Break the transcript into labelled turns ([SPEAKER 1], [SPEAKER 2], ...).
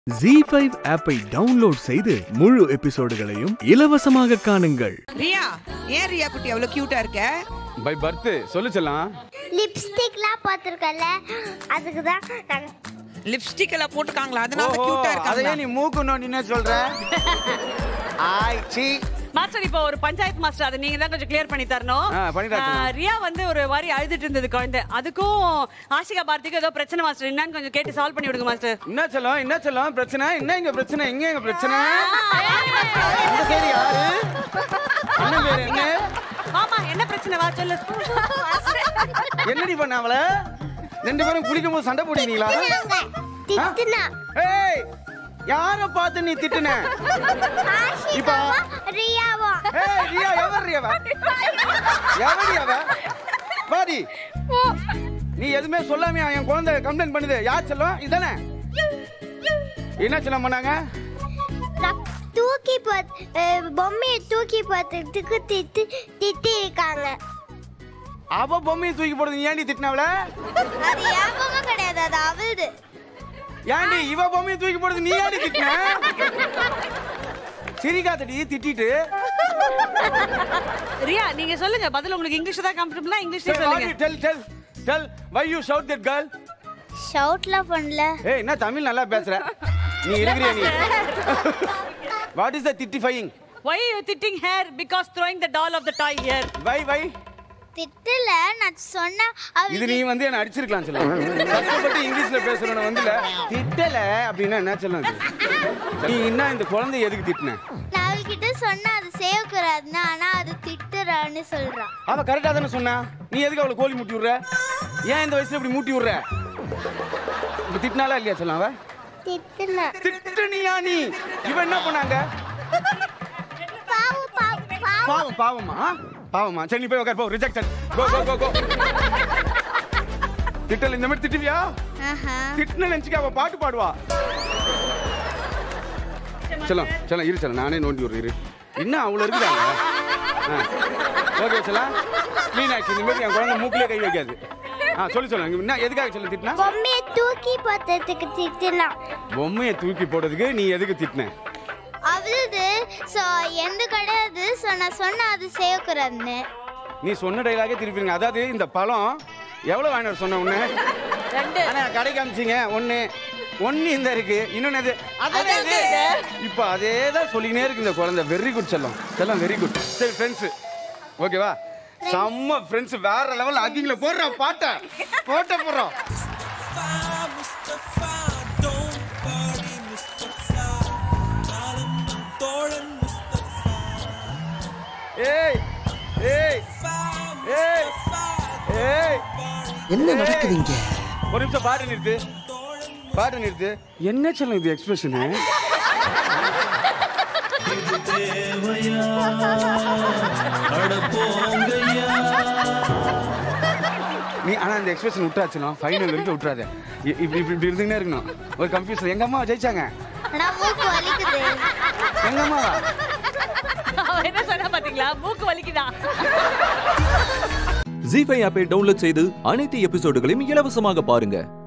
[SPEAKER 1] G five ஆப்பை download செய்து முழு எபிசோடுகளையும் இலவசமாக காணுங்கள்
[SPEAKER 2] ரியா ஏன் ரியா குட்டி அவ்வளவு கியூட்டா இருக்க
[SPEAKER 3] பை பர்த் சொல்லு செல்லம்
[SPEAKER 4] லிப்ஸ்டிக்லாம் பார்த்துருக்கல அதுக்கு தான் நாங்கள்
[SPEAKER 2] லிப்ஸ்டிக் எல்லாம் போட்டுருக்காங்களா அதனால
[SPEAKER 3] ஓஹோ
[SPEAKER 2] கியூட்டா
[SPEAKER 3] அதையே
[SPEAKER 2] இருக்காங்க
[SPEAKER 3] நீ மூக்கு நோண்டினே சொல்ற ஆய் சீ
[SPEAKER 5] மாஸ்டர் இப்போ ஒரு பஞ்சாயத்து மாஸ்டர் அதை நீங்க தான் கொஞ்சம் கிளியர் பண்ணி தரணும்
[SPEAKER 3] ஆ, பண்ணி தரட்டும்.
[SPEAKER 5] ஆ, ரியா வந்து ஒரு மாதிரி அழுதுட்டு இருந்தது குழந்தை அதுக்கும் ஆஷிகா பாரதிக்கும் ஏதோ பிரச்சனை மாஸ்டர் என்னன்னு கொஞ்சம் கேட்டு சால்வ் பண்ணி விடுங்க மாஸ்டர்
[SPEAKER 3] என்ன செல்லம் என்ன செல்லம் பிரச்சனை என்ன இங்க பிரச்சனை எங்க எங்க பிரச்சனை இந்த சைடு யாரு என்ன பேரு என்ன
[SPEAKER 5] ஆமா என்ன பிரச்சனை வா சொல்லு
[SPEAKER 3] என்னடி பண்ண அவள ரெண்டு பேரும் குளிக்கும் போது சண்டை போடுவீங்களா
[SPEAKER 4] திட்டுனா
[SPEAKER 3] ஏய் யார பார்த்து நீ திட்டுன இப்ப
[SPEAKER 4] ரியாவா
[SPEAKER 3] ஏய் ரியா எவர் ரியாவ எவடி அவ பாடி நீ எதுவுமே சொல்லாம என் குழந்தை கம்ப்ளைண்ட் பண்ணுது யார் செல்லம் இதானே என்ன செல்லம் பண்ணாங்க
[SPEAKER 4] நான் தூக்கி பார்த்து அஹ், பொம்மையை தூக்கி பார்த்துட்டுக்கு திட்டு திட்டி இருக்காங்க
[SPEAKER 3] அவ பொம்மையை தூக்கி போடுறது நீ ஏன்டி திட்டினவள
[SPEAKER 4] அது ஞாபகம் கிடையாது அது அவளுது
[SPEAKER 3] ஏன்டி இவ பொம்மையை தூக்கி போடுறது நீ ஏன்டி திட்டின சிரிக்காதடி திட்டிட்டு
[SPEAKER 5] ரியா நீங்க சொல்லுங்க பதில் உங்களுக்கு இங்கிலீஷ் தான் கம்ஃபர்டபுளா இங்கிலீஷ்ல சொல்லுங்க
[SPEAKER 3] tell tell tell why you shout that girl
[SPEAKER 4] ஷவுட்லாம் பண்ணல
[SPEAKER 3] ஏய் என்ன தமிழ் நல்லா பேசுற நீ இருக்கிறியா நீ வாட் இஸ் த திட்டிஃபையிங்
[SPEAKER 5] why are you திட்டிங் hair because throwing the doll of the toy here
[SPEAKER 3] why why
[SPEAKER 4] திட்டல நான் சொன்ன
[SPEAKER 3] இது நீ வந்து என்ன அடிச்சிருக்கலாம் சொல்ல கஷ்டப்பட்டு இங்கிலீஷ்ல பேசுறவன வந்து திட்டல அப்படின்னா என்ன சொல்லலாம் இது? நீ என்ன இந்த குழந்தை எதுக்கு திட்டின
[SPEAKER 4] நான் அவள்கிட்ட சொன்னா அது சேவக்கூடாதுன்னு ஆனா அது திட்டுறான்னு சொல்றான்
[SPEAKER 3] அவ கரெக்டா தானே சொன்னா நீ எதுக்கு அவளை கோழி மூட்டி விடுற ஏன் இந்த வயசுல இப்படி மூட்டி விடுற இப்ப திட்டினாலா இல்லையா சொல்ல அவ
[SPEAKER 4] திட்டுல
[SPEAKER 3] திட்டுனியா நீ இவ என்ன பண்ணாங்க
[SPEAKER 4] பாவு பாவு பாவு
[SPEAKER 3] பாவம் பாவமா பாவமா சரி நீ போய் உட்கார் போ ரிஜெக்டட் கோ கோ கோ கோ திட்டல இந்த மாதிரி திட்டுவியா
[SPEAKER 4] ஆஹா
[SPEAKER 3] திட்டுன நினைச்சுக்க அவ பாட்டு பாடுவா செல்லம் செல்லம் இரு செல்லம் நானே நோண்டி விடுறேன் இரு இன்னும் அவ்வளோ இருக்குதாங்க ஓகே செல்லம் க்ளீன் ஆச்சு இந்த மாதிரி என் குழந்தை மூக்கிலே கை வைக்காது ஆ சொல்லி சொல்லுங்க என்ன எதுக்காக சொல்ல திட்டினா
[SPEAKER 4] பொம்மையை தூக்கி பார்த்ததுக்கு திட்டுனா
[SPEAKER 3] பொம்மையை தூக்கி போடுறதுக்கு நீ எதுக்கு திட்டின
[SPEAKER 4] அவளுது ஸோ எந்த கிடையாது ஸோ நான் சொன்ன அது செய்யக்கூடாதுன்னு
[SPEAKER 3] நீ சொன்ன டைலாகே திருப்பிங்க அதாவது இந்த பழம் எவ்வளோ வாங்கிட்டு வர சொன்ன ஒன்று ஆனா கடை காமிச்சிங்க ஒன்று ஒன்று இந்த இருக்கு இன்னொன்று இது அதானே இது இப்போ அதே தான் சொல்லினே இருக்கு இந்த குழந்தை வெரி குட் செல்லம் செல்லம் வெரி குட் சரி ஃப்ரெண்ட்ஸு ஓகேவா செம்ம ஃப்ரெண்ட்ஸ் வேற லெவல் அதிகல போடுறா பாட்டை போட்ட போடுறோம் ஏய் ஏய் ஏய் ஏய்
[SPEAKER 6] என்ன நடக்குது இங்க
[SPEAKER 3] ஒரு நிமிஷம் பாட்டு நிறுத்து பாட்டு நிறுத்து என்ன சொல்லும் இது எக்ஸ்பிரஷனு நீ ஆனா இந்த எக்ஸ்பிரஷன் விட்டாச்சுனா ஃபைனல் வரைக்கும் விட்டுறாத இ- இப்படி இப்படி இப்படி இருந்துகிட்டே இருக்கணும் ஒரு கன்ஃபியூஷன் எங்க அம்மா ஜெயிச்சாங்க
[SPEAKER 4] ஆனால் மூக்கு வலிக்குது
[SPEAKER 3] எங்க அம்மாவா
[SPEAKER 5] அவன் என்ன சொன்னா பாத்தீங்களா மூக்கு வலிக்குதான்
[SPEAKER 7] ஜி ஃபைவ் ஆப்பை டவுன்லோட் செய்து அனைத்து எபிசோடுகளையும் இலவசமாக பாருங்க